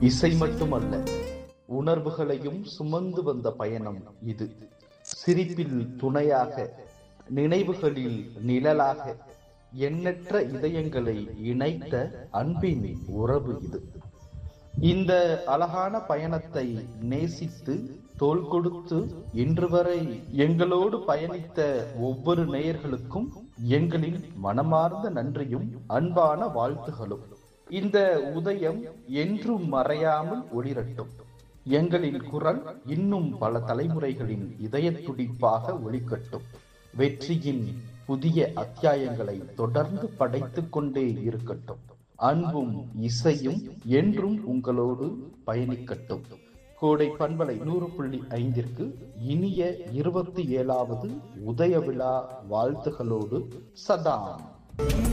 இசை மட்டுமல்ல உணர்வுகளையும் சுமந்து வந்த பயணம் இது சிரிப்பில் துணையாக நினைவுகளில் நிழலாக எண்ணற்ற இதயங்களை இணைத்த அன்பின் உறவு இது இந்த அழகான பயணத்தை நேசித்து தோள் கொடுத்து இன்று வரை எங்களோடு பயணித்த ஒவ்வொரு நேயர்களுக்கும் எங்களின் மனமார்ந்த நன்றியும் அன்பான வாழ்த்துகளும் இந்த உதயம் என்றும் மறையாமல் ஒளிரட்டும் எங்களின் குரல் இன்னும் பல தலைமுறைகளின் இதய துடிப்பாக ஒலிக்கட்டும் வெற்றியின் புதிய அத்தியாயங்களை தொடர்ந்து படைத்துக் கொண்டே இருக்கட்டும் அன்பும் இசையும் என்றும் உங்களோடு பயணிக்கட்டும் கோடை பண்பலை நூறு புள்ளி ஐந்திற்கு இனிய இருபத்தி ஏழாவது உதய விழா வாழ்த்துகளோடு சதாம்